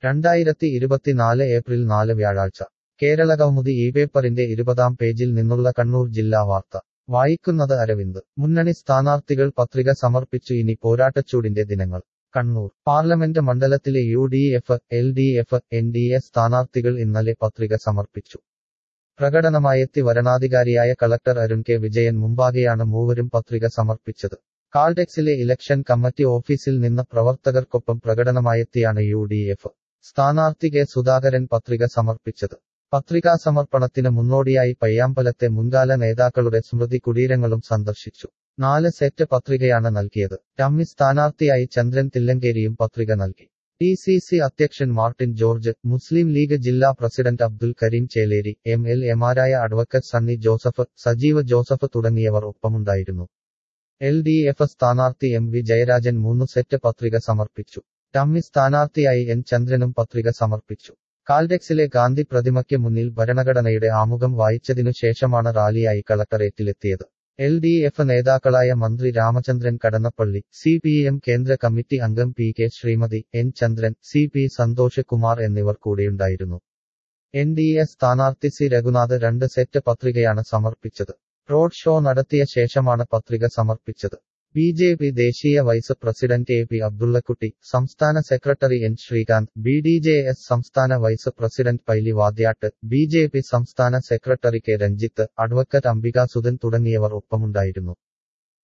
രണ്ടായിരത്തി ഇരുപത്തിനാല് ഏപ്രിൽ നാല് വ്യാഴാഴ്ച കേരളകൗമുദി ഈ പേപ്പറിന്റെ ഇരുപതാം പേജിൽ നിന്നുള്ള കണ്ണൂർ ജില്ലാ വാർത്ത വായിക്കുന്നത് അരവിന്ദ് മുന്നണി സ്ഥാനാർത്ഥികൾ പത്രിക സമർപ്പിച്ചു ഇനി പോരാട്ടച്ചൂടിന്റെ ദിനങ്ങൾ കണ്ണൂർ പാർലമെന്റ് മണ്ഡലത്തിലെ U D F L D F N D A സ്ഥാനാർത്ഥികൾ ഇന്നലെ പത്രിക സമർപ്പിച്ചു പ്രകടനമായെത്തി വരണാധികാരിയായ കളക്ടർ അരുൺ കെ വിജയൻ മുമ്പാകെയാണ് മൂവരും പത്രിക സമർപ്പിച്ചത് കാൾടെക്സിലെ ഇലക്ഷൻ കമ്മിറ്റി ഓഫീസിൽ നിന്ന് പ്രവർത്തകർക്കൊപ്പം പ്രകടനമായെത്തിയാണ് യു ഡി എഫ് സ്ഥാനാർത്ഥി കെ സുധാകരൻ പത്രിക സമർപ്പിച്ചത് പത്രികാ സമർപ്പണത്തിന് മുന്നോടിയായി പയ്യാമ്പലത്തെ മുൻകാല നേതാക്കളുടെ സ്മൃതി കുടീരങ്ങളും സന്ദർശിച്ചു നാല് സെറ്റ് പത്രികയാണ് നൽകിയത് ടമ്മി സ്ഥാനാർത്ഥിയായി ചന്ദ്രൻ തില്ലങ്കേരിയും പത്രിക നൽകി ടി സി സി അധ്യക്ഷൻ മാർട്ടിൻ ജോർജ് മുസ്ലിം ലീഗ് ജില്ലാ president Abdul Karim Cheleri M L എമാരായ അഡ്വക്കറ്റ് സണ്ണി ജോസഫ് സജീവ് ജോസഫ് തുടങ്ങിയവർ ഒപ്പമുണ്ടായിരുന്നു എൽ ഡി എഫ് സ്ഥാനാർത്ഥി എം വി ജയരാജൻ മൂന്ന് സെറ്റ് പത്രിക സമർപ്പിച്ചു ടമ്മി സ്ഥാനാർത്ഥിയായി എൻ ചന്ദ്രനും പത്രിക സമർപ്പിച്ചു കാൽഡെക്സിലെ ഗാന്ധി പ്രതിമയ്ക്ക് മുന്നിൽ ഭരണഘടനയുടെ ആമുഖം വായിച്ചതിനു ശേഷമാണ് റാലിയായി കളക്ടറേറ്റിലെത്തിയത് എൽ ഡി എഫ് നേതാക്കളായ മന്ത്രി Ramachandran Kadannappally C P M കേന്ദ്ര കമ്മിറ്റി അംഗം P K Sreemathi N Chandran C P Santhosh Kumar എന്നിവർ കൂടെയുണ്ടായിരുന്നു എൻ ഡി എ സ്ഥാനാർത്ഥി സി രഘുനാഥ് രണ്ട് സെറ്റ് പത്രികയാണ് സമർപ്പിച്ചത് റോഡ് ഷോ നടത്തിയ ശേഷമാണ് പത്രിക സമർപ്പിച്ചത് ബി ജെ പി ദേശീയ vice president A P Abdullakutty സംസ്ഥാന secretary N Sreekanth B D J S സംസ്ഥാന vice president Paily Vadyattu B J P സംസ്ഥാന secretary K Ranjith advocate Ambika Sudhan തുടങ്ങിയവർ ഒപ്പമുണ്ടായിരുന്നു